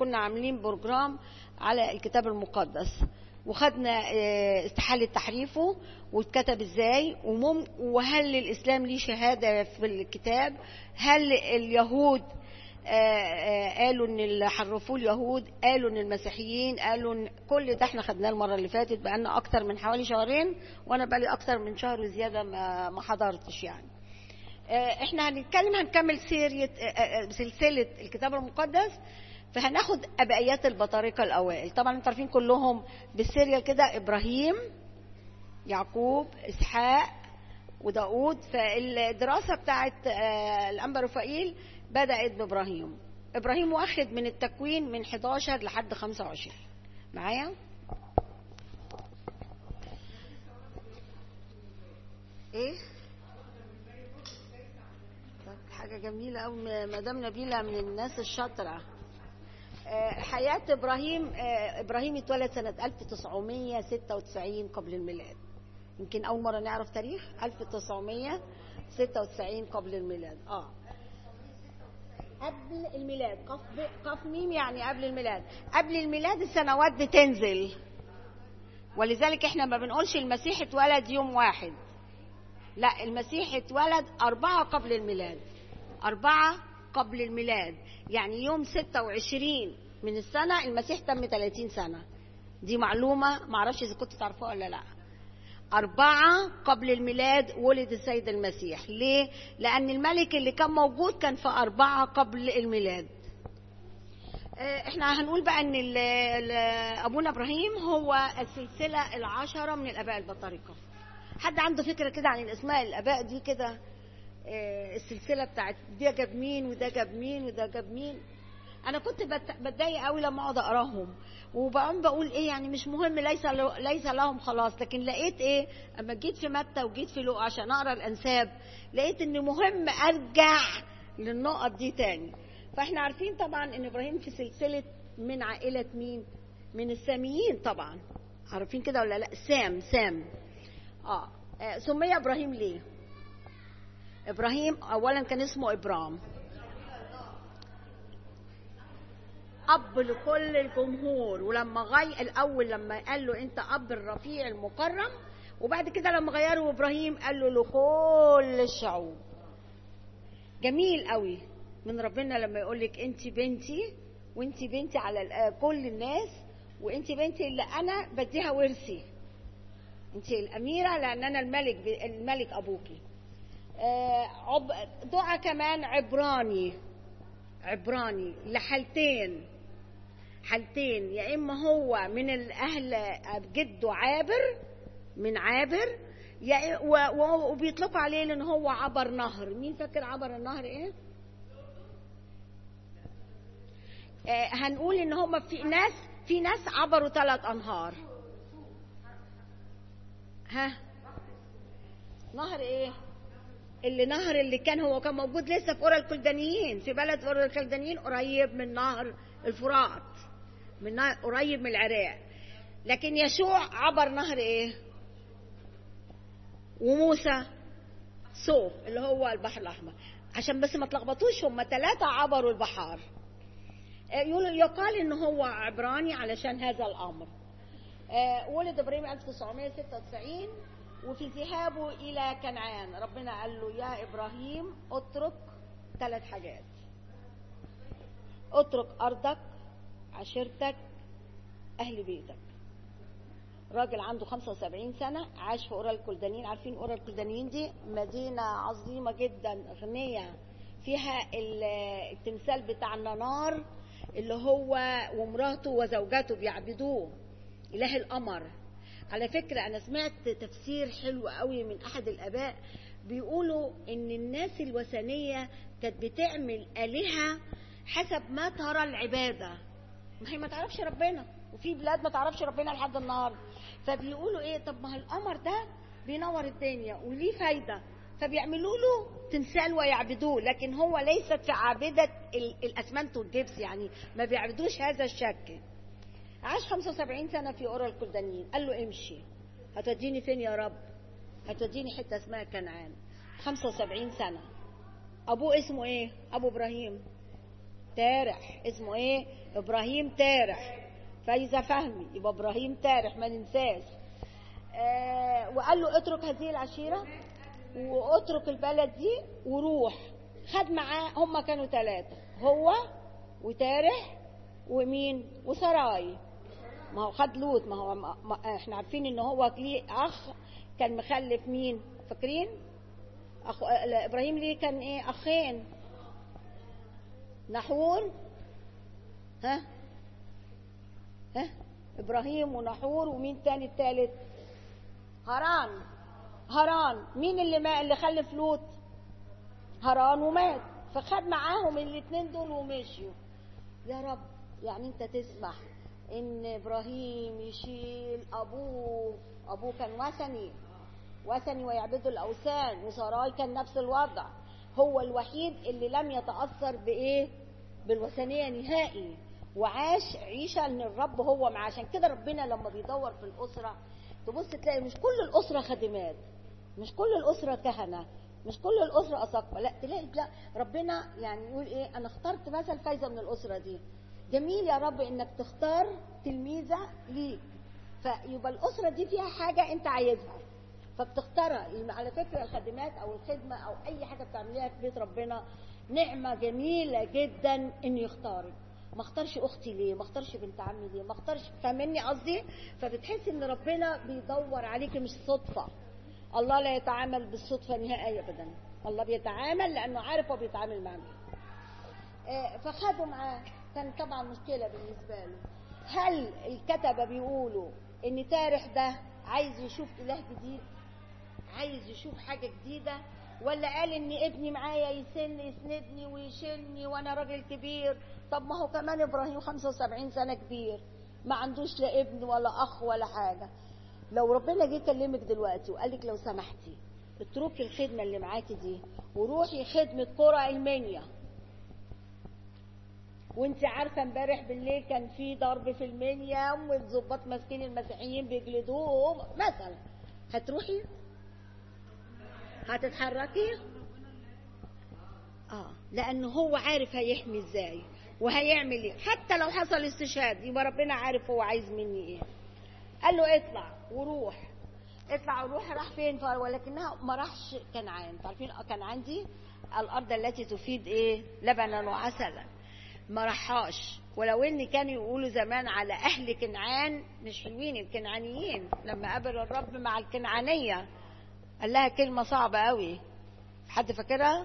كنا عاملين بروجرام على الكتاب المقدس وخدنا آه، استحالة تحريفه واتكتب ازاي ومم وهل الاسلام ليه شهادة في الكتاب هل اليهود آه، آه، قالوا ان اللي حرفوه اليهود قالوا ان المسيحيين قالوا ان كل ده احنا خدناه المره اللي فاتت بقالنا اكتر من حوالي شهرين وانا بقالي اكتر من شهر وزياده ما ما حضرتش يعني آه، احنا هنتكلم هنكمل سيرية آه، آه، سلسلة الكتاب المقدس فهناخد أبائيات البطاركة الأوائل طبعا انتوا عارفين كلهم بالسيريال كده إبراهيم يعقوب إسحاق وداود فالدراسة بتاعت آه، الأنبا رفائيل بدأت بإبراهيم إبراهيم واخد من التكوين من 11 لحد 25 معايا ايه طب حاجة جميلة أوي مدام نبيلة من الناس الشاطرة آه، حياة إبراهيم آه، إبراهيم اتولد سنة 1996 قبل الميلاد يمكن أول مرة نعرف تاريخ 1996 قبل الميلاد اه قبل الميلاد قف قف ميم يعني قبل الميلاد قبل الميلاد السنوات بتنزل ولذلك احنا ما بنقولش المسيح اتولد يوم واحد لا المسيح اتولد أربعة قبل الميلاد أربعة قبل الميلاد يعني يوم 26 من السنة المسيح تم 30 سنة دي معلومة معرفش إذا كنتوا تعرفوها ولا لا أربعة قبل الميلاد ولد السيد المسيح ليه؟ لأن الملك اللي كان موجود كان في أربعة قبل الميلاد آه، احنا هنقول بقى ان ال- ال- ابونا ابراهيم هو السلسله العشره من الاباء البطاركه حد عنده فكره كده عن الاسماء الاباء دي كده آه، السلسله بتاعت ده جاب مين وده جاب مين وده جاب مين انا كنت بت- بتضايق قوي لما اقعد اقراهم وبقوم بقول ايه يعني مش مهم ليس له- ليس لهم خلاص لكن لقيت ايه اما جيت في متى وجيت في لوقا عشان اقرا الانساب لقيت ان مهم ارجع للنقط دي تاني فاحنا عارفين طبعا ان ابراهيم في سلسله من عائله مين من الساميين طبعا عارفين كده ولا لا سام سام اه آه، سمي ابراهيم ليه ابراهيم اولا كان اسمه ابرام اب لكل الجمهور ولما غي الاول لما قال له انت اب الرفيع المكرم وبعد كده لما غيروا ابراهيم قال له لكل الشعوب جميل قوي من ربنا لما يقول لك انت بنتي وانت بنتي على ال- كل الناس وانت بنتي اللي انا بديها ورثي انت الاميره لان انا الملك ب- الملك ابوكي آه، عب... دعاء كمان عبراني عبراني لحالتين حالتين يا اما هو من الاهل جده عابر من عابر يا و... و... وبيطلقوا عليه لان هو عبر نهر مين فاكر عبر النهر ايه آه هنقول ان هم في ناس في ناس عبروا ثلاث انهار ها نهر ايه اللي نهر اللي كان هو كان موجود لسه في قرى الكلدانيين في بلد قرى الكلدانيين قريب من نهر الفرات من نهر قريب من العراق لكن يشوع عبر نهر ايه وموسى صوف اللي هو البحر الاحمر عشان بس ما تلخبطوش هم ثلاثه عبروا البحار يقول يقال ان هو عبراني علشان هذا الامر آه، ولد ابراهيم 1996 وفي ذهابه الى كنعان ربنا قال له يا ابراهيم اترك ثلاث حاجات اترك ارضك عشيرتك اهل بيتك راجل عنده 75 سنة عاش في قرى الكلدانيين عارفين قرى الكلدانيين دي مدينة عظيمة جدا غنية فيها ال- التمثال بتاع النار اللي هو ومراته وزوجاته بيعبدوه إله القمر على فكرة أنا سمعت تفسير حلو قوي من أحد الآباء بيقولوا إن الناس الوثنية كانت بتعمل آلهة حسب ما ترى العبادة ما هي ما تعرفش ربنا وفي بلاد ما تعرفش ربنا لحد النهارده فبيقولوا ايه طب ما هو القمر ده بينور الدنيا وليه فايده فبيعملوا له تمثال ويعبدوه لكن هو ليست في عابده ال- الاسمنت والجبس يعني ما بيعبدوش هذا الشكل عاش 75 سنه في قرى الكلدانيين قال له امشي هتوديني فين يا رب هتوديني حته اسمها كنعان 75 سنه ابوه اسمه ايه ابو ابراهيم تارح اسمه ايه ابراهيم تارح فايزه فهمي يبقى ابراهيم تارح ما ننساش آه وقال له اترك هذه العشيره واترك البلد دي وروح خد معاه هم كانوا ثلاثه هو وتارح ومين وسراي ما هو خد لوط ما هو ما ما احنا عارفين ان هو ليه اخ كان مخلف مين فاكرين أخو... ابراهيم ليه كان ايه اخين نحور ها ها ابراهيم ونحور ومين تاني التالت هران هران مين اللي ما اللي خلف لوط هران ومات فخد معاهم الاثنين دول ومشيوا يا رب يعني انت تسمح ان ابراهيم يشيل ابوه ابوه كان وثني وثني ويعبدوا الاوثان وسراي كان نفس الوضع هو الوحيد اللي لم يتاثر بايه بالوثنيه نهائي وعاش عيشه ان الرب هو معاه عشان كده ربنا لما بيدور في الاسره تبص تلاقي مش كل الاسره خادمات مش كل الاسره كهنه مش كل الاسره اساقفه لا تلاقي لا ربنا يعني يقول ايه انا اخترت مثل فايزه من الاسره دي جميل يا رب انك تختار تلميذه ليك فيبقى الاسره دي فيها حاجه انت عايزها فبتختارها على فكره الخدمات او الخدمه او اي حاجه بتعمليها في بيت ربنا نعمه جميله جدا انه يختارك ما اختارش اختي ليه ما اختارش بنت عمي ليه ما اختارش فاهمني قصدي فبتحس ان ربنا بيدور عليكي مش صدفه الله لا يتعامل بالصدفه نهائيا ابدا الله بيتعامل لانه عارف هو بيتعامل مع مين آه، فخدوا معاه كان طبعا مشكله بالنسبه له هل الكتبه بيقولوا ان تارح ده عايز يشوف اله جديد عايز يشوف حاجه جديده ولا قال ان ابني معايا يسن يسندني ويشيلني وانا راجل كبير طب ما هو كمان ابراهيم 75 سنه كبير ما عندوش لا ابن ولا اخ ولا حاجه لو ربنا جه يكلمك دلوقتي وقال لك لو سمحتي اتركي الخدمه اللي معاكي دي وروحي خدمه قرى المنيا وانت عارفه امبارح بالليل كان في ضرب في المنيا والظباط ماسكين المسيحيين بيجلدوهم مثلا هتروحي هتتحركي اه لانه هو عارف هيحمي ازاي وهيعمل ايه حتى لو حصل استشهاد يبقى ربنا عارف هو عايز مني ايه قال له اطلع وروح اطلع وروح راح فين ولكنها ما راحش كنعان عارفين كنعان دي الارض التي تفيد ايه لبنا وعسلا ما راحاش ولو ان كانوا يقولوا زمان على اهل كنعان مش حلوين الكنعانيين لما قابل الرب مع الكنعانيه قال لها كلمه صعبه قوي حد فاكرها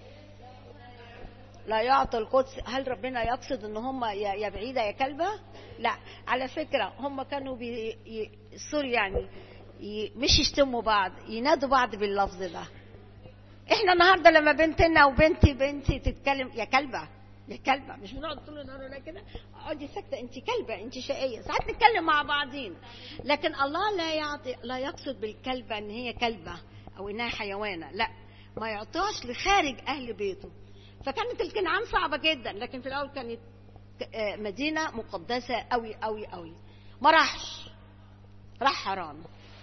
لا يعطي القدس هل ربنا يقصد ان هم يا بعيده يا كلبه لا على فكره هم كانوا بي ي... سوري يعني ي... مش يشتموا بعض ينادوا بعض باللفظ ده احنا النهارده لما بنتنا وبنتي بنتي تتكلم يا كلبه يا كلبه مش بنقعد طول النهار ولا كده اقعدي ساكته انت كلبه انت شقيه ساعات نتكلم مع بعضين لكن الله لا يعطي لا يقصد بالكلبه ان هي كلبه او انها حيوانه لا ما يعطيهاش لخارج اهل بيته فكانت الكنعان صعبه جدا لكن في الاول كانت مدينه مقدسه قوي قوي قوي ما راحش راح حرام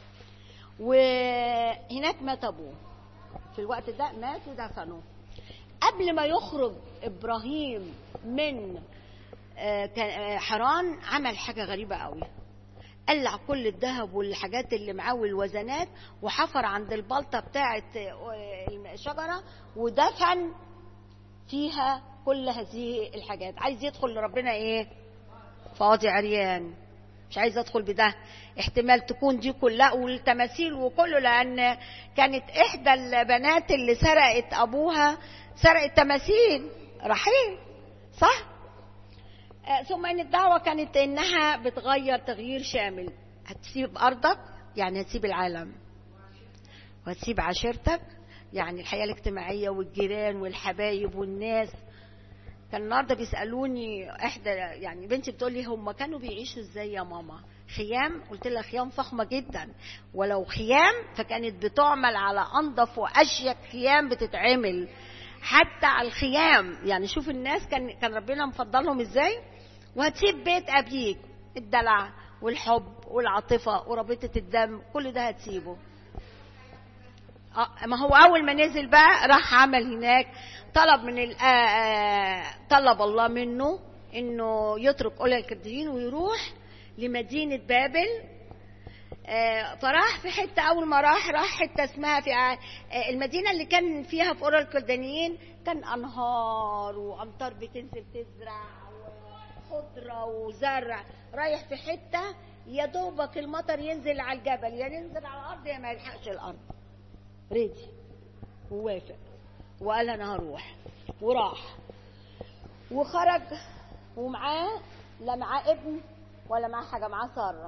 وهناك مات ابوه في الوقت ده مات ودفنوه قبل ما يخرج ابراهيم من حران عمل حاجه غريبه قوي قلع كل الذهب والحاجات اللي معاه والوزنات وحفر عند البلطه بتاعه الشجره ودفن فيها كل هذه الحاجات عايز يدخل لربنا ايه فاضي عريان مش عايز ادخل بده احتمال تكون دي كلها والتماثيل وكله لان كانت احدى البنات اللي سرقت ابوها سرقت تماثيل رحيل صح آه ثم ان الدعوه كانت انها بتغير تغيير شامل هتسيب ارضك يعني هتسيب العالم وهتسيب عشيرتك يعني الحياه الاجتماعيه والجيران والحبايب والناس كان النهارده بيسالوني احدى يعني بنتي بتقول لي هم كانوا بيعيشوا ازاي يا ماما خيام قلت لها خيام فخمه جدا ولو خيام فكانت بتعمل على انظف واشيك خيام بتتعمل حتى على الخيام يعني شوف الناس كان كان ربنا مفضلهم ازاي وهتسيب بيت ابيك الدلع والحب والعاطفه ورابطه الدم كل ده هتسيبه ما هو اول ما نزل بقى راح عمل هناك طلب من طلب الله منه انه يترك اولى الكرديين ويروح لمدينه بابل آه، فراح في حته اول ما راح راح حته اسمها في ع- آه، المدينه اللي كان فيها في اورا الكلدانيين كان انهار وامطار بتنزل تزرع وخضره وزرع رايح في حته يا دوبك المطر ينزل على الجبل يا ينزل على الارض يا ما يلحقش الارض ريدي ووافق وقال انا هروح وراح وخرج ومعاه لا معاه ابن ولا معاه حاجه معاه ساره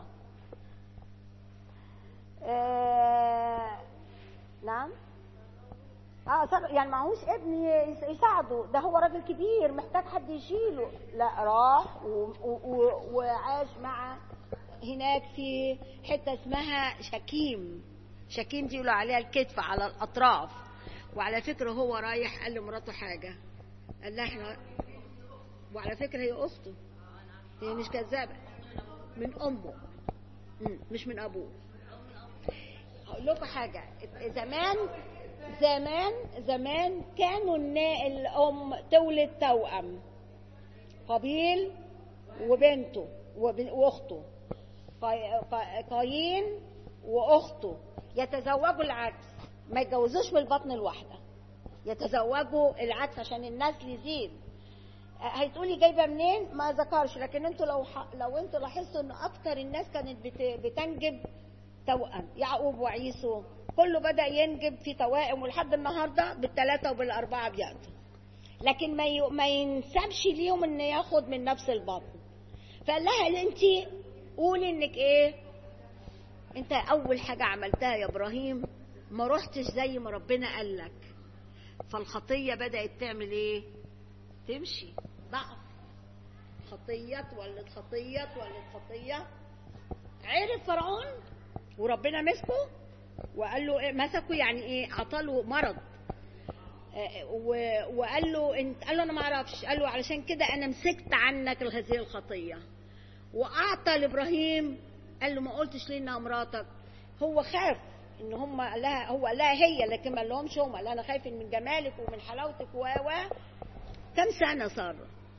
آه نعم اه صار يعني معهوش ابن يس- يساعده ده هو راجل كبير محتاج حد يشيله لا راح و- و- و- وعاش مع هناك في حته اسمها شكيم شكيم دي يقولوا عليها الكتف على الاطراف وعلى فكره هو رايح قال لمراته حاجه قال لها احنا وعلى فكره هي اخته هي مش كذابه من امه مم، مش من ابوه هقول لكم حاجه زمان زمان زمان كانوا النا- الام تولد توأم قابيل وبنته وبن- واخته قاي- قا- قايين واخته يتزوجوا العكس ما يتجوزوش من البطن الواحده يتزوجوا العكس عشان النسل يزيد هتقولي جايبه منين ما ذكرش لكن انتوا لو ح... لو انتوا لاحظتوا ان اكتر الناس كانت بت... بتنجب توأم يعقوب وعيسو كله بدأ ينجب في توائم ولحد النهارده بالثلاثه وبالاربعه بياخدوا لكن ما ي... ما ينسبش ليهم ان ياخد من نفس البطن فقال لها انت قولي انك ايه انت اول حاجه عملتها يا ابراهيم ما رحتش زي ما ربنا قال لك فالخطيه بدات تعمل ايه تمشي ضعف خطية ولد خطية ولد خطية عرف فرعون وربنا مسكه وقال له إيه مسكه يعني ايه عطاله مرض آه، و- وقال له انت قال له انا ما اعرفش قال له علشان كده انا مسكت عنك هذه الخطيه واعطى لابراهيم قال له ما قلتش ليه انها مراتك هو خاف ان هم قال لها هو قال لها هي لكن ما لهمش هم قال لها انا خايف من جمالك ومن حلاوتك و و كم سنه صار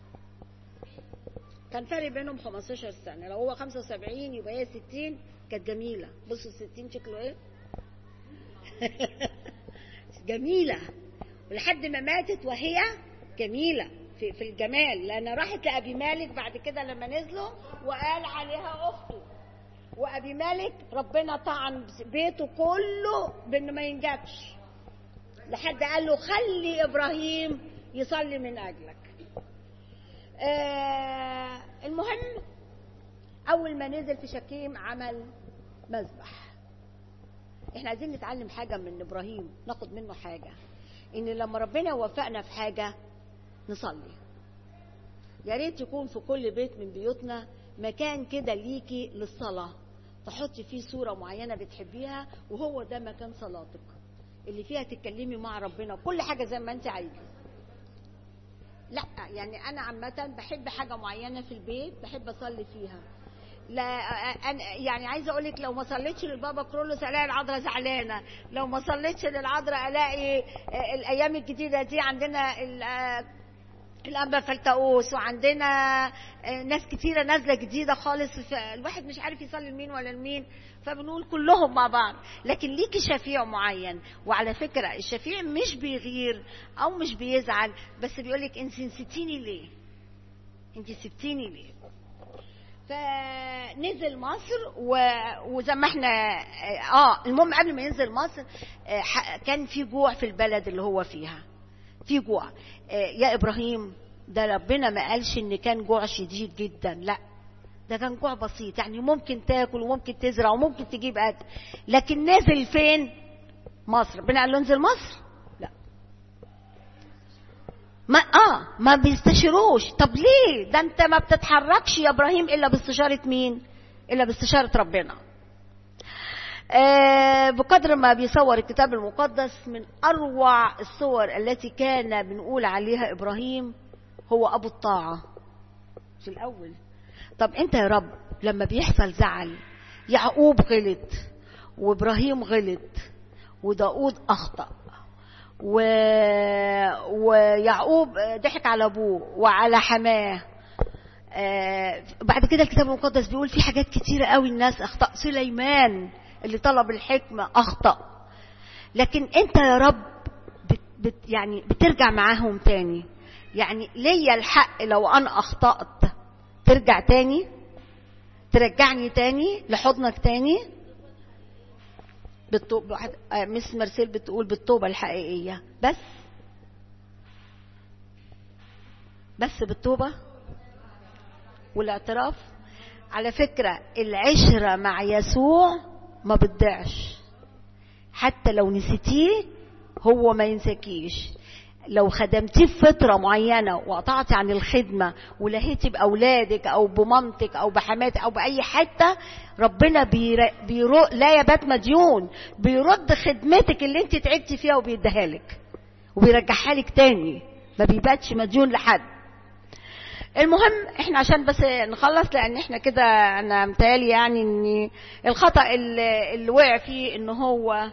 كان فرق بينهم 15 سنه لو هو 75 يبقى هي 60 كانت جميله بصوا ال 60 شكله ايه جميله ولحد ما ماتت وهي جميله في, في الجمال لان راحت لابي مالك بعد كده لما نزلوا وقال عليها اخته وابي مالك ربنا طعن بيته كله بانه ما ينجبش لحد قال له خلي ابراهيم يصلي من اجلك آه المهم اول ما نزل في شكيم عمل مذبح احنا عايزين نتعلم حاجه من ابراهيم ناخد منه حاجه ان لما ربنا يوفقنا في حاجه نصلي يا ريت يكون في كل بيت من بيوتنا مكان كده ليكي للصلاه تحطي فيه صوره معينه بتحبيها وهو ده مكان صلاتك اللي فيها تتكلمي مع ربنا كل حاجه زي ما انت عايزه لا يعني انا عامه بحب حاجه معينه في البيت بحب اصلي فيها لا أنا يعني عايزه اقول لك لو ما صليتش للبابا كرولوس الاقي العذراء زعلانه لو ما صليتش للعذراء الاقي الايام الجديده دي عندنا الانبا فلتقوس وعندنا ناس كتيره نازله جديده خالص الواحد مش عارف يصلي لمين ولا لمين فبنقول كلهم مع بعض لكن ليكي شفيع معين وعلى فكره الشفيع مش بيغير او مش بيزعل بس بيقول لك انت نسيتيني ليه انت سبتيني ليه فنزل مصر و... وزي ما احنا اه المهم قبل ما ينزل مصر آه كان في جوع في البلد اللي هو فيها في جوع آه يا ابراهيم ده ربنا ما قالش ان كان جوع شديد جدا لا ده كان جوع بسيط يعني ممكن تاكل وممكن تزرع وممكن تجيب اكل لكن نزل فين مصر ربنا قال له انزل مصر لا ما اه ما بيستشيروش طب ليه ده انت ما بتتحركش يا ابراهيم الا باستشاره مين الا باستشاره ربنا آه بقدر ما بيصور الكتاب المقدس من اروع الصور التي كان بنقول عليها ابراهيم هو ابو الطاعه في الاول طب انت يا رب لما بيحصل زعل يعقوب غلط وابراهيم غلط وداود اخطأ و... ويعقوب ضحك على ابوه وعلى حماه آه بعد كده الكتاب المقدس بيقول في حاجات كتيرة قوي الناس اخطأ سليمان اللي طلب الحكمة اخطأ لكن انت يا رب بت بت يعني بترجع معاهم تاني يعني ليا الحق لو انا اخطأت ترجع تاني ترجعني تاني لحضنك تاني بالطوبة مس مرسيل بتقول بالطوبة الحقيقية بس بس بالتوبة والاعتراف على فكرة العشرة مع يسوع ما بتضيعش حتى لو نسيتيه هو ما ينساكيش لو خدمتيه في فترة معينة وقطعتي عن الخدمة ولهيتي بأولادك أو بمامتك أو بحماتك أو بأي حتة ربنا بير... بيرو... لا يبات مديون بيرد خدمتك اللي انت تعبتي فيها وبيديها لك وبيرجعها لك تاني ما بيباتش مديون لحد المهم احنا عشان بس نخلص لان احنا كده انا متهيألي يعني ان الخطأ اللي, اللي وقع فيه ان هو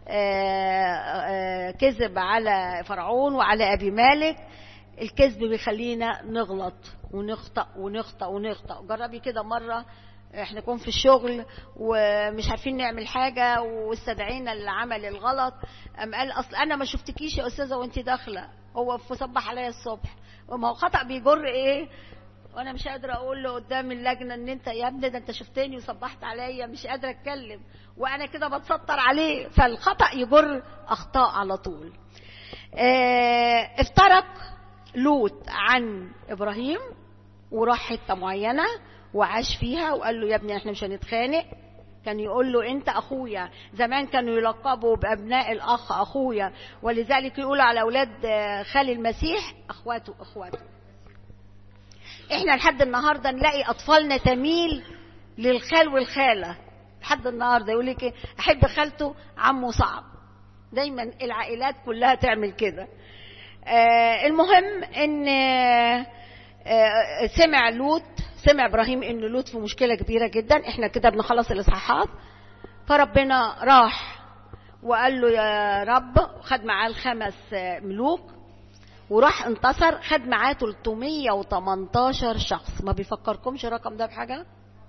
كذب على فرعون وعلى ابي مالك الكذب بيخلينا نغلط ونخطأ ونخطأ ونخطأ جربي كده مرة احنا نكون في الشغل ومش عارفين نعمل حاجة واستدعينا اللي عمل الغلط ام قال اصل انا ما شفتكيش يا استاذة وانت داخلة هو صبح عليا الصبح وما هو خطأ بيجر ايه وانا مش قادره اقول له قدام اللجنه ان انت يا ابني ده انت شفتني وصبحت عليا مش قادره اتكلم وانا كده بتسطر عليه فالخطا يجر اخطاء على طول اه افترق لوط عن ابراهيم وراح حته معينه وعاش فيها وقال له يا ابني احنا مش هنتخانق كان يقول له انت اخويا زمان كانوا يلقبوا بابناء الاخ اخويا ولذلك يقولوا على اولاد خالي المسيح اخواته اخواته احنا لحد النهارده نلاقي اطفالنا تميل للخال والخاله لحد النهارده يقول لك ايه احب خالته عمه صعب دايما العائلات كلها تعمل كده آه المهم ان آه سمع لوط سمع ابراهيم ان لوط في مشكله كبيره جدا احنا كده بنخلص الاصحاحات فربنا راح وقال له يا رب خد معاه الخمس ملوك وراح انتصر خد معاه 318 شخص ما بيفكركمش الرقم ده بحاجه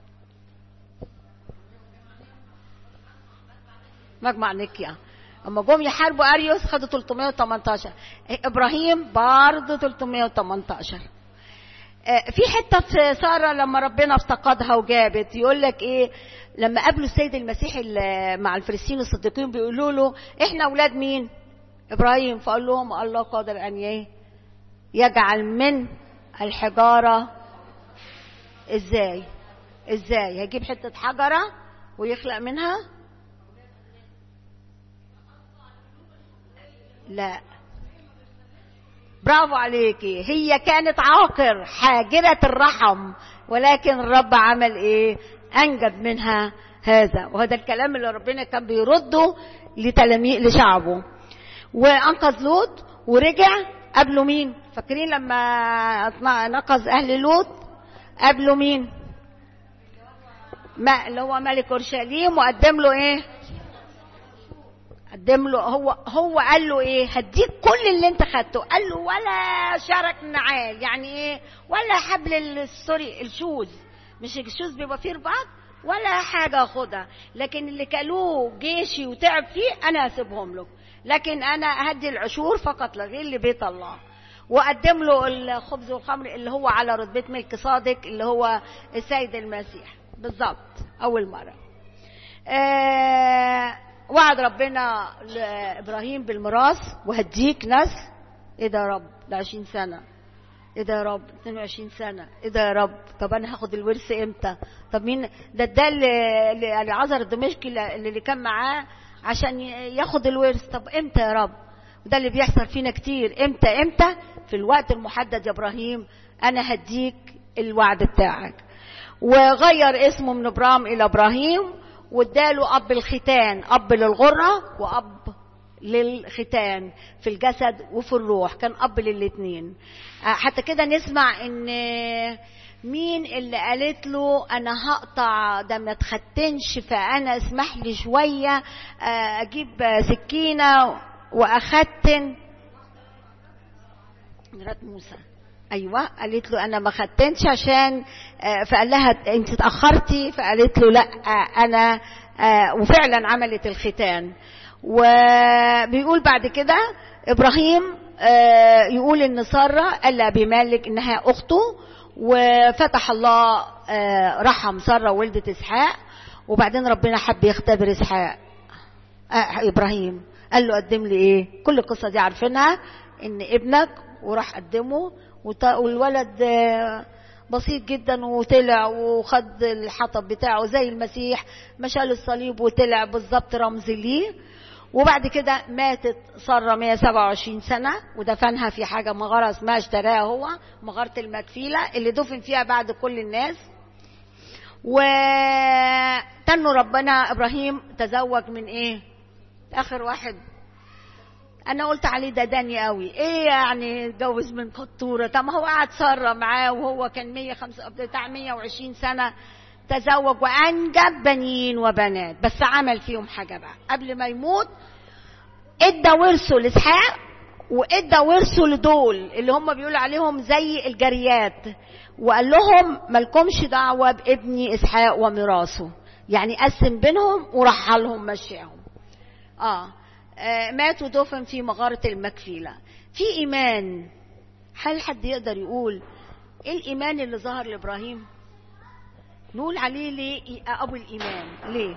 مجمع نيكيا اما جم يحاربوا اريوس خدوا 318 ابراهيم برضه 318 في حته في ساره لما ربنا افتقدها وجابت يقول لك ايه لما قابلوا السيد المسيح مع الفريسيين الصديقين بيقولوا له احنا اولاد مين ابراهيم فقال لهم الله قادر ان ايه يجعل من الحجاره ازاي ازاي هيجيب حته حجره ويخلق منها لا برافو عليكي هي كانت عاقر حاجرة الرحم ولكن الرب عمل ايه انجب منها هذا وهذا الكلام اللي ربنا كان بيرده لتلاميذ لشعبه وانقذ لوط ورجع قابله مين فاكرين لما نقذ اهل لوط قابله مين ما اللي هو ملك اورشليم وقدم له ايه قدم له هو هو قال له ايه هديك كل اللي انت خدته قال له ولا شرك نعال يعني ايه ولا حبل السوري الشوز مش الشوز بيبقى فيه رباط ولا حاجه اخدها لكن اللي كلوه جيشي وتعب فيه انا هسيبهم له لكن انا هدي العشور فقط لغير لبيت الله وقدم له الخبز والخمر اللي هو على رتبه ملك صادق اللي هو السيد المسيح بالظبط اول مره آه وعد ربنا لابراهيم بالميراث وهديك نسل ايه ده يا رب ده 20 سنه ايه ده يا رب 22 سنه ايه ده يا رب طب انا هاخد الورث امتى طب مين ده ده اللي عذر الدمشقي اللي كان معاه عشان ياخد الورث طب امتى يا رب وده اللي بيحصل فينا كتير امتى امتى في الوقت المحدد يا ابراهيم انا هديك الوعد بتاعك وغير اسمه من ابرام الى ابراهيم واداله اب الختان اب للغره واب للختان في الجسد وفي الروح كان اب للاثنين حتى كده نسمع ان مين اللي قالت له انا هقطع ده ما تختنش فانا اسمح لي شويه اجيب سكينه واختن مرات موسى ايوه قالت له انا ما ختنش عشان آه، فقال لها انت اتاخرتي فقالت له لا آه، انا آه، وفعلا عملت الختان وبيقول بعد كده ابراهيم آه، يقول ان ساره قال لابي مالك انها اخته وفتح الله آه، رحم ساره ولدت اسحاق وبعدين ربنا حب يختبر اسحاق آه، ابراهيم قال له قدم لي ايه كل القصه دي عارفينها ان ابنك وراح قدمه وط- والولد آه، بسيط جدا وطلع وخد الحطب بتاعه زي المسيح مشال الصليب وطلع بالظبط رمز ليه وبعد كده ماتت سارة 127 سنة ودفنها في حاجة مغارة اسمها اشتراها هو مغارة المكفيلة اللي دفن فيها بعد كل الناس وتنوا ربنا ابراهيم تزوج من ايه اخر واحد انا قلت عليه ده داني قوي ايه يعني اتجوز من قطوره طب ما هو قعد ساره معاه وهو كان 105 بتاع 120 سنه تزوج وانجب بنين وبنات بس عمل فيهم حاجه بقى قبل ما يموت ادى ورثه لاسحاق وادى ورثه لدول اللي هم بيقولوا عليهم زي الجريات وقال لهم مالكمش دعوه بابني اسحاق وميراثه يعني قسم بينهم ورحلهم مشيهم اه آه، مات ودفن في مغارة المكفيلة في إيمان هل حد يقدر يقول إيه الإيمان اللي ظهر لإبراهيم نقول عليه ليه أبو الإيمان ليه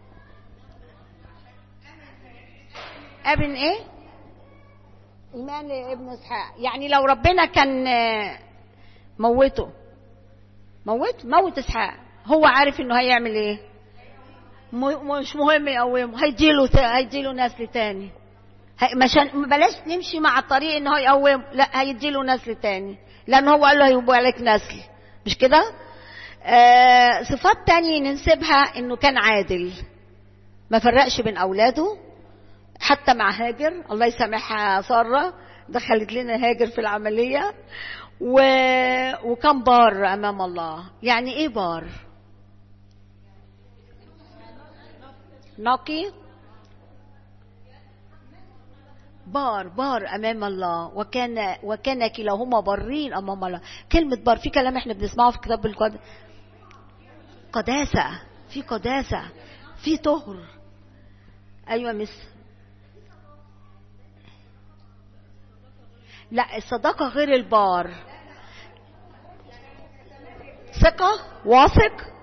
ابن إيه إيمان لابن إسحاق يعني لو ربنا كان آه، موته موت موت إسحاق هو عارف إنه هيعمل إيه م- مش مهم يقومه هيديله تا- هيديله نسل تاني هي- مشان بلاش نمشي مع الطريق ان هو يقومه لا هيديله نسل تاني لان هو قال له هيبقى لك نسل مش كده آه صفات تانية ننسبها انه كان عادل ما فرقش بين اولاده حتى مع هاجر الله يسامحها ساره دخلت لنا هاجر في العمليه و... وكان بار امام الله يعني ايه بار نقي بار بار امام الله وكان وكان كلاهما بارين امام الله كلمه بار في كلام احنا بنسمعه في كتاب القدس قداسه في قداسه في طهر ايوه مس لا الصداقه غير البار ثقه واثق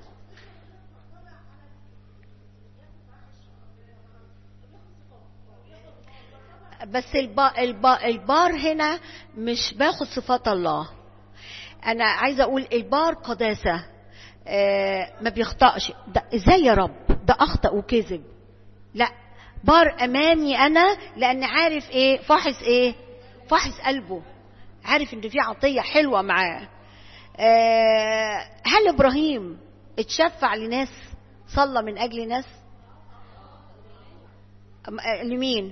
بس البا البا البار هنا مش باخد صفات الله انا عايزه اقول البار قداسه آه ما بيخطأش ده ازاي يا رب ده اخطأ وكذب لا بار امامي انا لان عارف ايه فاحص ايه فاحص قلبه عارف ان في عطيه حلوه معاه آه هل ابراهيم اتشفع لناس صلى من اجل ناس أم- آه، لمين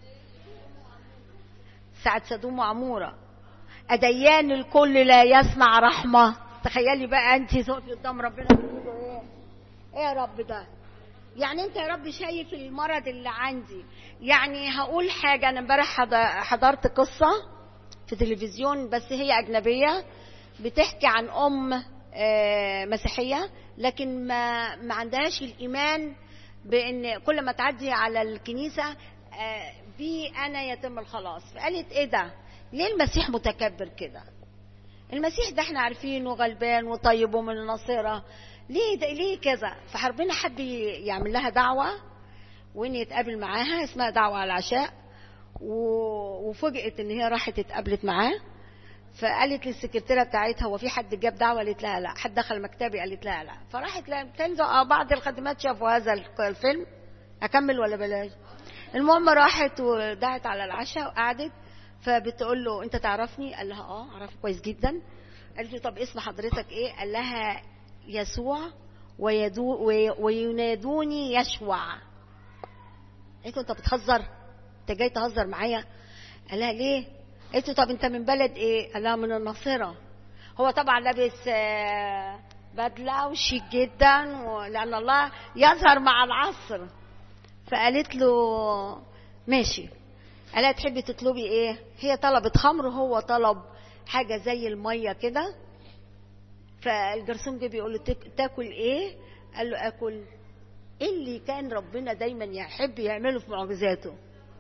ساعة سدوم وعمورة أديان الكل لا يسمع رحمة تخيلي بقى أنت تقفي قدام ربنا تقولي له إيه إيه يا رب ده يعني أنت يا رب شايف المرض اللي عندي يعني هقول حاجة أنا امبارح حض- حضرت قصة في تلفزيون بس هي أجنبية بتحكي عن أم آه، مسيحية لكن ما ما عندهاش الإيمان بأن كل ما تعدي على الكنيسة آه، بي أنا يتم الخلاص فقالت إيه ده ليه المسيح متكبر كده المسيح ده احنا عارفينه غلبان وطيب ومن الناصرة ليه ده ليه كذا فربنا حب يعمل لها دعوة وان يتقابل معاها اسمها دعوة على العشاء و- وفوجئت ان هي راحت اتقابلت معاه فقالت للسكرتيره بتاعتها هو في حد جاب دعوه قالت لها لا حد دخل مكتبي قالت لها لا فراحت لها تنزل اه بعض الخدمات شافوا هذا الق- الفيلم اكمل ولا بلاش المهم راحت ودعت على العشاء وقعدت فبتقول له انت تعرفني قال لها اه اعرفك كويس جدا قالت له طب اسم حضرتك ايه قال لها يسوع ويدو وي- وينادوني يشوع قالت له انت بتهزر انت جاي تهزر معايا قال لها ليه قالت له طب انت من بلد ايه قال لها من الناصره هو طبعا لابس آه، بدله وشيك جدا لان الله يظهر مع العصر فقالت له ماشي قال لها تحبي تطلبي ايه هي طلبت خمر وهو طلب حاجه زي الميه كده فالجرسون جه بيقول له "تاك- تاكل ايه قال له اكل ايه اللي كان ربنا دايما يحب يعمله في معجزاته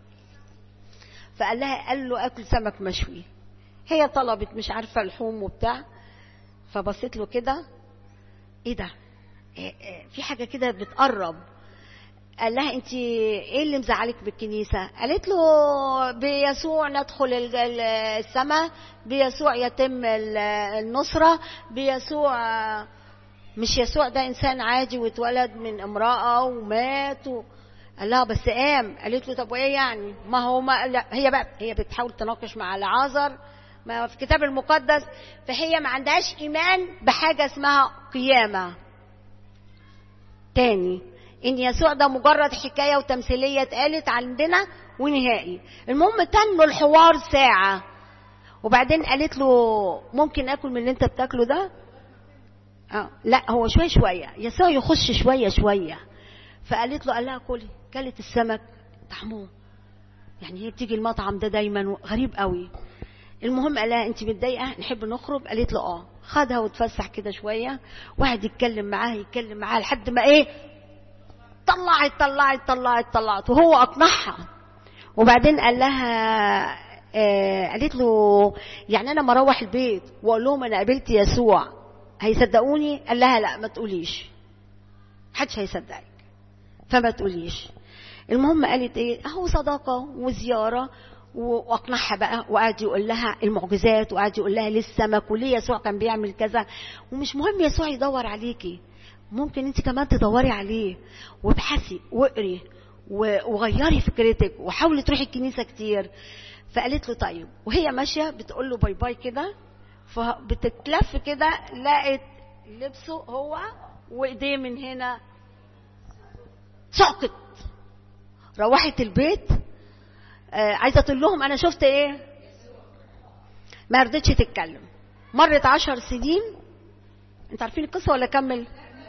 فقال لها قال له اكل سمك مشوي هي طلبت مش عارفه لحوم وبتاع فبصيت له كده ايه ده إيه إيه في حاجه كده بتقرب قال لها انت ايه اللي مزعلك بالكنيسه قالت له بيسوع ندخل ال- ال- السماء بيسوع يتم ال- النصره بيسوع مش يسوع ده انسان عادي واتولد من امراه ومات و... قال لها بس قام قالت له طب وايه يعني ما هو ما لا هي بقى هي بتحاول تناقش مع العازر ما في الكتاب المقدس فهي ما عندهاش ايمان بحاجه اسمها قيامه تاني ان يسوع ده مجرد حكايه وتمثيليه اتقالت عندنا ونهائي المهم تنوا الحوار ساعه وبعدين قالت له ممكن اكل من اللي انت بتاكله ده اه لا هو شويه شويه يسوع يخش شويه شويه فقالت له قال لها كلي كلت السمك طعمه يعني هي بتيجي المطعم ده دايما غريب قوي المهم قال لها انت متضايقه نحب نخرج قالت له اه خدها واتفسح كده شويه واحد يتكلم معاها يتكلم معاها لحد ما ايه طلعت طلعت طلعت طلعت وهو اقنعها وبعدين قال لها آه قالت له يعني انا ما اروح البيت واقول لهم انا قابلت يسوع هيصدقوني قال لها لا ما تقوليش محدش هيصدقك فما تقوليش المهم قالت ايه اهو صداقه وزياره و- واقنعها بقى وقعد يقول لها المعجزات وقعد يقول لها ليه السمك وليه يسوع كان بيعمل كذا ومش مهم يسوع يدور عليكي ممكن انت كمان تدوري عليه وابحثي واقري و- وغيري فكرتك وحاولي تروحي الكنيسه كتير فقالت له طيب وهي ماشيه بتقول له باي باي كده فبتتلف كده لقت لبسه هو وايديه من هنا سقط روحت البيت آه عايزه تقول لهم انا شفت ايه ما رضتش تتكلم مرت عشر سنين انت عارفين القصه ولا اكمل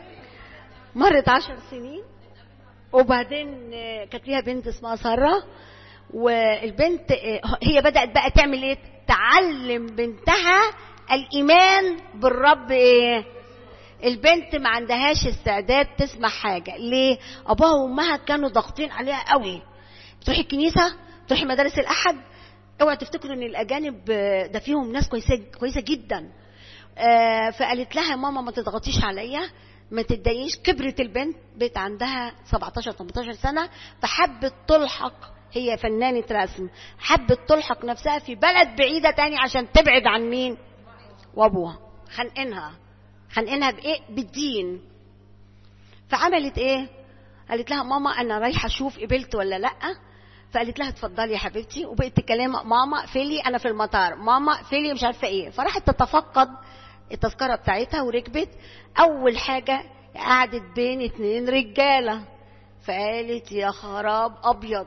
مرت عشر سنين وبعدين آه، كانت ليها بنت اسمها ساره والبنت آه، هي بدات بقى تعمل ايه تعلم بنتها الايمان بالرب ايه البنت ما عندهاش استعداد تسمع حاجه ليه ابوها وامها كانوا ضاغطين عليها قوي تروحي الكنيسه تروحي مدارس الاحد اوعى تفتكروا ان الاجانب آه، ده فيهم ناس كويسه كويسه جدا آه، فقالت لها يا ماما ما تضغطيش عليا ما تتضايقيش كبرت البنت بقت عندها 17 18 سنه فحبت تلحق هي فنانة رسم حبت تلحق نفسها في بلد بعيدة تاني عشان تبعد عن مين وابوها خانقينها خانقينها بايه بالدين فعملت ايه قالت لها ماما انا رايحه اشوف قبلت ولا لا فقالت لها اتفضلي يا حبيبتي وبقت تكلم ماما اقفلي انا في المطار ماما اقفلي مش عارفه ايه فراحت تتفقد التذكره بتاعتها وركبت اول حاجه قعدت بين اتنين رجاله فقالت يا خراب ابيض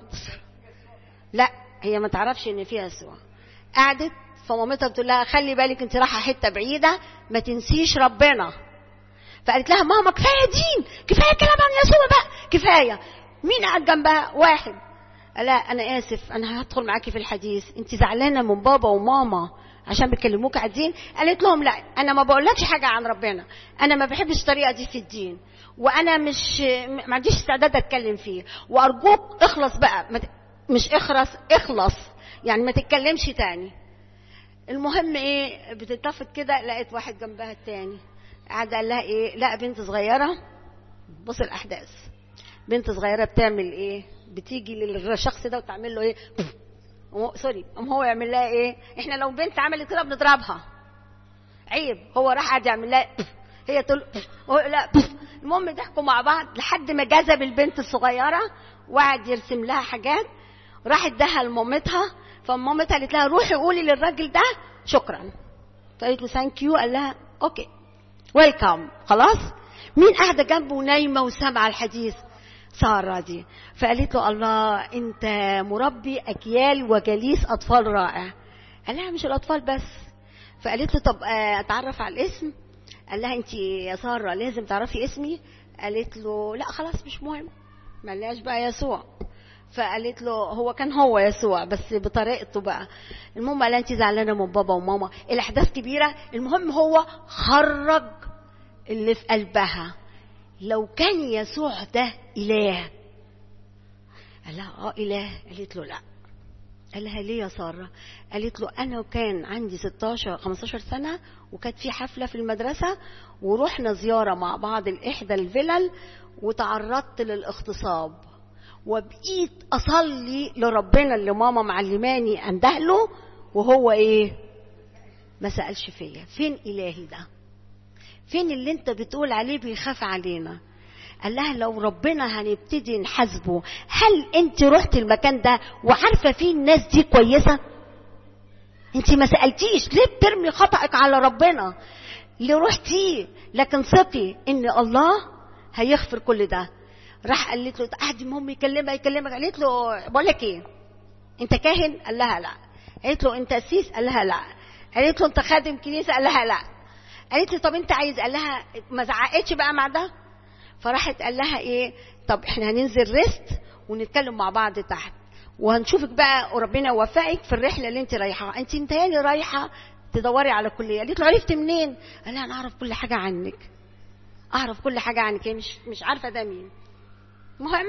لا هي ما تعرفش ان فيها يسوع قعدت فمامتها بتقول لها خلي بالك انت رايحه حته بعيده ما تنسيش ربنا فقالت لها ماما كفايه دين كفايه كلام عن يسوع بقى كفايه مين قاعد جنبها واحد لا انا اسف انا هدخل معاكي في الحديث انت زعلانه من بابا وماما عشان بيكلموك على الدين قالت لهم لا انا ما بقولكش حاجه عن ربنا انا ما بحبش الطريقه دي في الدين وانا مش ما عنديش استعداد اتكلم فيه وارجوك اخلص بقى ما ت- مش اخرس اخلص يعني ما تتكلمش تاني المهم ايه بتتفق كده لقيت واحد جنبها التاني قعد قال لها ايه لا بنت صغيره بص الاحداث بنت صغيره بتعمل ايه بتيجي للشخص ده وتعمل له ايه هو- سوري قام هو يعمل لها ايه احنا لو بنت عملت كده بنضربها عيب هو راح قعد يعمل لها هي تقول هو لا المهم ضحكوا مع بعض لحد ما جذب البنت الصغيره وقعد يرسم لها حاجات راح اداها لمامتها فمامتها قالت لها روحي قولي للراجل ده شكرا فقالت له ثانك يو قال لها اوكي ويلكم خلاص مين قاعده جنبه ونايمه وسامعه الحديث ساره دي فقالت له الله انت مربي اجيال وجليس اطفال رائع قال لها مش الاطفال بس فقالت له طب آه، اتعرف على الاسم قال لها انت يا ساره لازم تعرفي اسمي قالت له لا خلاص مش مهم ملهاش بقى يسوع فقالت له هو كان هو يسوع بس بطريقته بقى المهم قال انت زعلانه من بابا وماما الاحداث كبيره المهم هو خرج اللي في قلبها لو كان يسوع ده اله قال لها اه اله قالت له لا قال لها ليه يا ساره قالت له انا وكان عندي 16 15 سنه وكانت في حفله في المدرسه ورحنا زياره مع بعض لاحدى الفلل وتعرضت للاغتصاب وبقيت اصلي لربنا اللي ماما معلماني اندهله وهو ايه ما سالش فيا فين الهي ده فين اللي انت بتقول عليه بيخاف علينا قال لها لو ربنا هنبتدي نحاسبه هل انت رحت المكان ده وعارفه فيه الناس دي كويسه انت ما سالتيش ليه بترمي خطأك على ربنا اللي رحتيه لكن ثقي ان الله هيغفر كل ده راح قالت له قعد المهم يكلمها يكلمها قالت له بقول لك ايه انت كاهن قال لها لا قالت له انت قسيس قال لها لا قالت له انت خادم كنيسه قال لها لا قالت له طب انت عايز قال لها ما زعقتش بقى مع ده فراحت قال لها ايه طب احنا هننزل ريست ونتكلم مع بعض تحت وهنشوفك بقى وربنا يوفقك في الرحله اللي انت رايحه انت متهيألي رايحه تدوري على كليه قالت له عرفت منين قال لها انا اعرف كل حاجه عنك اعرف كل حاجه عنك هي مش مش عارفه ده مين المهم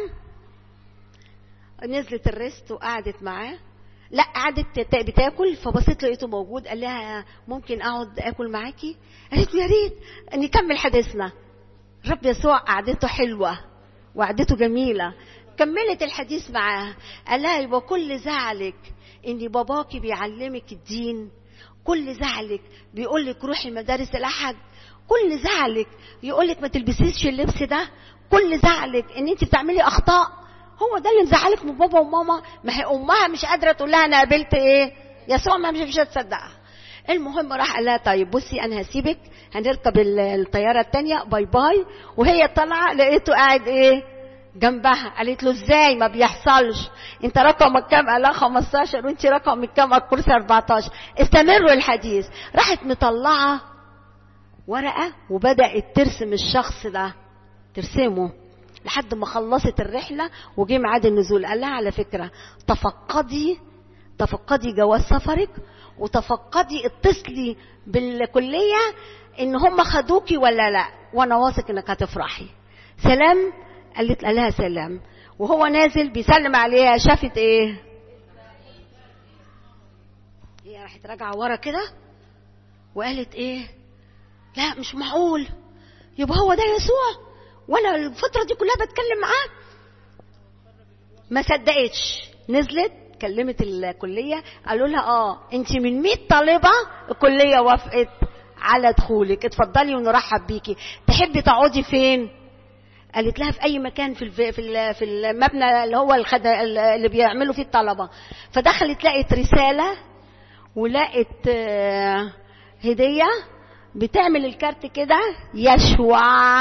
نزلت الريست وقعدت معاه لا قعدت بتاكل فبصيت لقيته موجود قال لها ممكن اقعد اكل معاكي قالت له يا ريت نكمل حديثنا رب يسوع قعدته حلوه وقعدته جميله كملت الحديث معاها قال لها يبقى كل زعلك ان باباكي بيعلمك الدين كل زعلك بيقول لك روحي مدارس الاحد كل زعلك يقول لك ما تلبسيش اللبس ده كل زعلك ان انت بتعملي اخطاء هو ده اللي مزعلك من بابا وماما ما هي امها مش قادره تقول لها انا قابلت ايه يسوع ما مش هتصدقها المهم راح قال لها طيب بصي انا هسيبك هنركب الطياره الثانيه باي باي وهي طالعه لقيته قاعد ايه جنبها قالت له ازاي ما بيحصلش انت رقمك كام قال لها 15 وانت رقمك كام الكرسي 14 استمروا الحديث راحت مطلعه ورقه وبدات ترسم الشخص ده ترسمه لحد ما خلصت الرحله وجه ميعاد النزول قال لها على فكره تفقدي تفقدي جواز سفرك وتفقدي اتصلي بالكليه ان هم خدوكي ولا لا وانا واثق انك هتفرحي سلام قالت قال لها سلام وهو نازل بيسلم عليها شافت ايه هي راحت راجعه ورا كده وقالت ايه لا مش معقول يبقى هو ده يسوع وانا الفتره دي كلها بتكلم معاه ما صدقتش نزلت كلمت الكليه قالوا لها اه انت من 100 طالبه الكليه وافقت على دخولك اتفضلي ونرحب بيكي تحبي تقعدي فين قالت لها في اي مكان في الف... في ال- في المبنى اللي هو الخد... اللي بيعملوا فيه الطلبه فدخلت لقت رساله ولقت آه، هديه بتعمل الكارت كده يشوع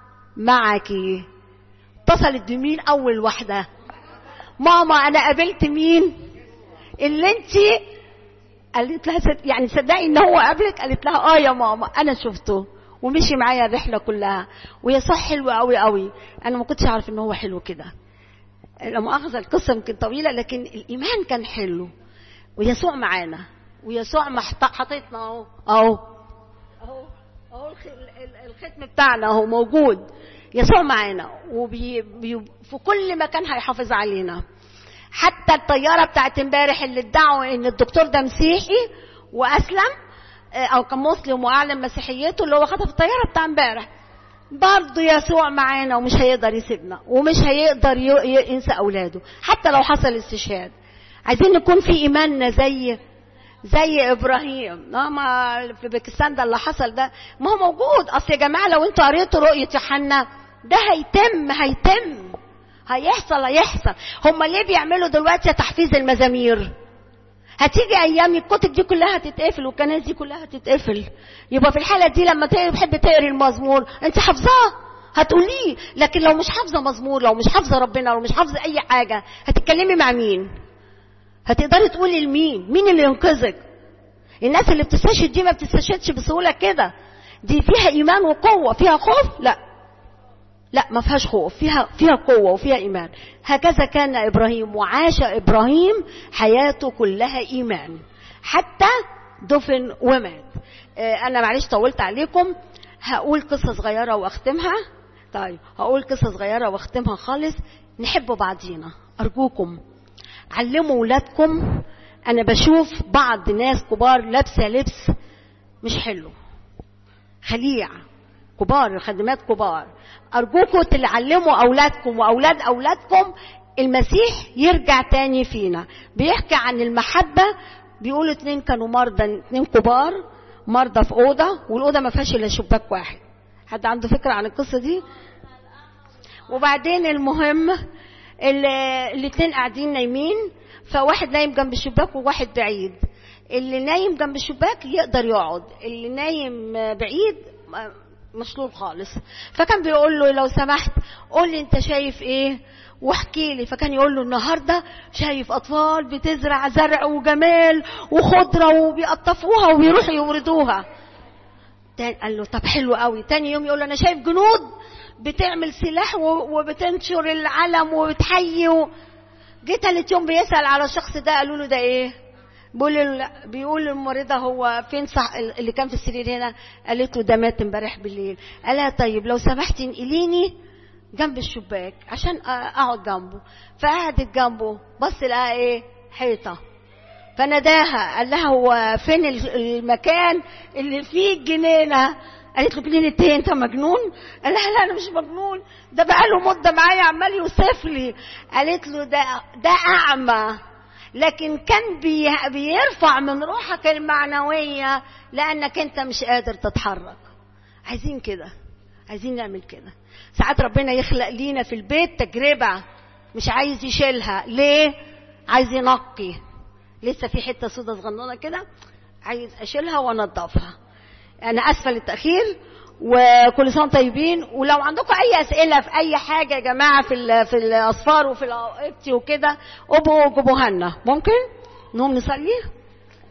معك اتصلت بمين اول واحده ماما انا قابلت مين اللي انت قالت لها صد- يعني صدقي ان هو قابلك قالت لها اه يا ماما انا شفته ومشي معايا الرحله كلها ويسوع حلو قوي قوي انا ما كنتش اعرف ان هو حلو كده لا مؤاخذه القصه يمكن طويله لكن الايمان كان حلو ويسوع معانا ويسوع محط- حاططنا اهو اهو اهو اهو الخ- ال- الختم بتاعنا اهو موجود يسوع معانا وبي بي في كل مكان هيحافظ علينا حتى الطياره بتاعت امبارح اللي ادعوا ان الدكتور ده مسيحي واسلم آه، او كان مسلم واعلن مسيحيته اللي هو خطف الطياره بتاع امبارح برضه يسوع معانا ومش هيقدر يسيبنا ومش هيقدر ي- ي- ينسى اولاده حتى لو حصل استشهاد عايزين نكون في ايماننا زي زي ابراهيم اه ما في باكستان ده اللي حصل ده ما هو موجود اصل يا جماعه لو انتوا قريتوا رؤيه يوحنا ده هيتم هيتم هيحصل هيحصل هم ليه بيعملوا دلوقتي تحفيز المزامير هتيجي ايام الكتب دي كلها هتتقفل والكنائس دي كلها هتتقفل يبقى في الحاله دي لما تحب تقري المزمور انت حافظاه هتقوليه لكن لو مش حافظه مزمور لو مش حافظه ربنا لو مش حافظه اي حاجه هتتكلمي مع مين هتقدري تقولي لمين مين اللي ينقذك الناس اللي بتستشهد دي ما بتستشهدش بسهوله كده دي فيها ايمان وقوه فيها خوف لا لا ما فيهاش خوف فيها فيها قوه وفيها ايمان هكذا كان ابراهيم وعاش ابراهيم حياته كلها ايمان حتى دفن ومات آه، انا معلش طولت عليكم هقول قصه صغيره واختمها طيب هقول قصه صغيره واختمها خالص نحب بعضينا ارجوكم علموا ولادكم انا بشوف بعض ناس كبار لابسه لبس مش حلو خليع كبار خدمات كبار ارجوكم تعلموا اولادكم واولاد اولادكم المسيح يرجع تاني فينا بيحكي عن المحبه بيقولوا اتنين كانوا مرضى اتنين كبار مرضى في اوضه والاوضه ما فيهاش الا شباك واحد حد عنده فكره عن القصه دي وبعدين المهم ال- الاتنين قاعدين نايمين فواحد نايم جنب الشباك وواحد بعيد اللي نايم جنب الشباك يقدر يقعد اللي نايم بعيد مشلول خالص فكان بيقول له لو سمحت قول لي انت شايف ايه واحكي لي فكان يقول له النهارده شايف اطفال بتزرع زرع وجمال وخضره وبيقطفوها وبيروحوا يوردوها تاني قال له طب حلو قوي تاني يوم يقول له انا شايف جنود بتعمل سلاح و- وبتنشر العلم وبتحيي و... جه تالت يوم بيسأل على الشخص ده قالوا له ده ايه بيقول ال- بيقول الممرضة هو فين صح اللي كان في السرير هنا قالت له ده مات امبارح بالليل قال لها طيب لو سمحتي انقليني جنب الشباك عشان أ- اقعد جنبه فقعدت جنبه بص لقى ايه حيطه فناداها قال لها هو فين ال- المكان اللي فيه الجنينه قالت له جنينة ايه انت مجنون قال لها لا انا مش مجنون ده بقاله مده معايا عمال يوصف لي قالت له ده ده اعمى لكن كان بي بيرفع من روحك المعنويه لانك انت مش قادر تتحرك عايزين كده عايزين نعمل كده ساعات ربنا يخلق لينا في البيت تجربه مش عايز يشيلها ليه عايز ينقي لسه في حته سودا صغننه كده عايز اشيلها وانضفها انا اسفه للتاخير وكل سنه وانتم طيبين ولو عندكم اي اسئله في اي حاجه يا جماعه في ال- في الاصفار وفي الاوقات وكده ابقوا جيبوها لنا ممكن نقوم نصلي